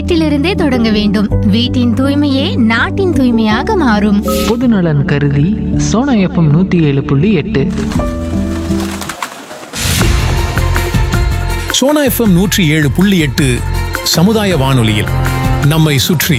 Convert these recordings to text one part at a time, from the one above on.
வீட்டிலிருந்தே தொடங்க வேண்டும் வீட்டின் தூய்மையே நாட்டின் தூய்மையாக மாறும் பொதுநலன் கருதி சோனா எஃப்எம் நூற்றி ஏழு புள்ளி எட்டு சோனா எஃப்எம் நூற்றி ஏழு புள்ளி எட்டு சமுதாய வானொலியில் நம்மை சுற்றி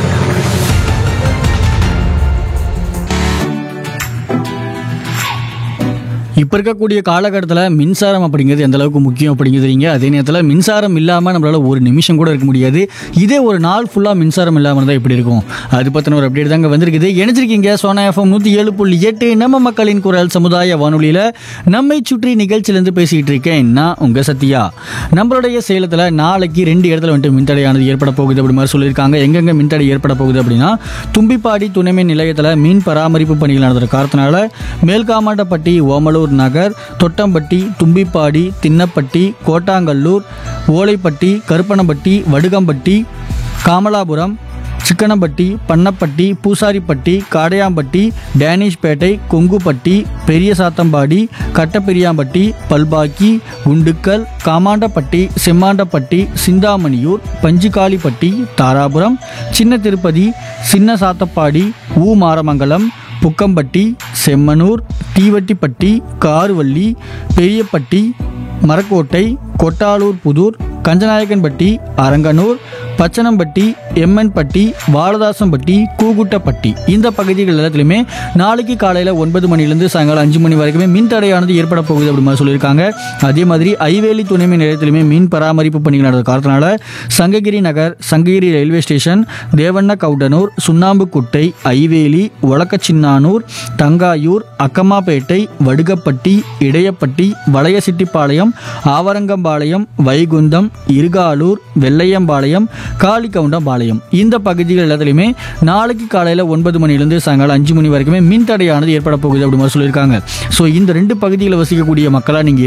இப்போ இருக்கக்கூடிய காலகட்டத்தில் மின்சாரம் அப்படிங்கிறது எந்த அளவுக்கு முக்கியம் அப்படிங்கிறது தெரியுங்க அதே நேரத்தில் மின்சாரம் இல்லாமல் நம்மளால ஒரு நிமிஷம் கூட இருக்க முடியாது இதே ஒரு நாள் ஃபுல்லாக மின்சாரம் இல்லாமல் இருந்தால் எப்படி இருக்கும் அது பற்றின ஒரு அப்டேட் தாங்க வந்திருக்குது இணைச்சிருக்கீங்க சோனா எஃப்எம் நூற்றி ஏழு புள்ளி எட்டு நம்ம மக்களின் குரல் சமுதாய வானொலியில் நம்மை சுற்றி நிகழ்ச்சியிலேருந்து பேசிகிட்டு இருக்கேன் நான் உங்கள் சத்யா நம்மளுடைய சேலத்தில் நாளைக்கு ரெண்டு இடத்துல வந்துட்டு மின்தடையானது ஏற்பட போகுது அப்படி மாதிரி சொல்லியிருக்காங்க எங்கெங்கே மின்தடை ஏற்பட போகுது அப்படின்னா தும்பிப்பாடி துணைமின் நிலையத்தில் மீன் பராமரிப்பு பணிகள் நடந்த காரணத்தினால மேல்காமாண்டப்பட்டி ஓமலூர் நகர் தொட்டம்பட்டி தும்பிப்பாடி தின்னப்பட்டி கோட்டாங்கல்லூர் ஓலைப்பட்டி கருப்பனம்பட்டி வடுகம்பட்டி காமலாபுரம் சிக்கனப்பட்டி பண்ணப்பட்டி பூசாரிப்பட்டி காடையாம்பட்டி டேனிஷ்பேட்டை கொங்குப்பட்டி பெரிய சாத்தம்பாடி கட்டப்பெரியாம்பட்டி பல்பாக்கி குண்டுக்கல் காமாண்டப்பட்டி செம்மாண்டப்பட்டி சிந்தாமணியூர் பஞ்சுகாலிப்பட்டி தாராபுரம் சின்ன திருப்பதி சின்ன சாத்தப்பாடி ஊ மாரமங்கலம் புக்கம்பட்டி செம்மனூர் தீவட்டிப்பட்டி காருவள்ளி பெரியப்பட்டி மரக்கோட்டை கொட்டாலூர் புதூர் கஞ்சநாயக்கன்பட்டி அரங்கனூர் பச்சனம்பட்டி எம்மன்பட்டி வாலதாசம்பட்டி கூகுட்டப்பட்டி இந்த பகுதிகள் எல்லாத்துலேயுமே நாளைக்கு காலையில் ஒன்பது மணிலேருந்து சாயங்காலம் அஞ்சு மணி வரைக்குமே மின் தடையானது ஏற்பட போகுது அப்படி மாதிரி சொல்லியிருக்காங்க அதே மாதிரி ஐவேலி துணைமின் நிலையத்திலுமே மின் பராமரிப்பு பணிகள் நடந்த காரணத்தினால சங்ககிரி நகர் சங்ககிரி ரயில்வே ஸ்டேஷன் தேவண்ண கவுடனூர் சுண்ணாம்புக்குட்டை ஐவேலி ஒலக்கச்சின்னானூர் தங்காயூர் அக்கமாப்பேட்டை வடுகப்பட்டி இடையப்பட்டி வளையசிட்டிப்பாளையம் ஆவரங்கம்பாளையம் வைகுந்தம் இருகாலூர் வெள்ளையம்பாளையம் காளிகவுண்டம்பாளையம் இந்த பகுதிகள் எல்லாத்துலேயுமே நாளைக்கு காலையில் ஒன்பது மணிலேருந்து சாயங்காலம் அஞ்சு மணி வரைக்குமே மின் தடையானது ஏற்பட போகுது அப்படி மாதிரி சொல்லியிருக்காங்க ஸோ இந்த ரெண்டு பகுதிகளில் வசிக்கக்கூடிய மக்களாக நீங்கள்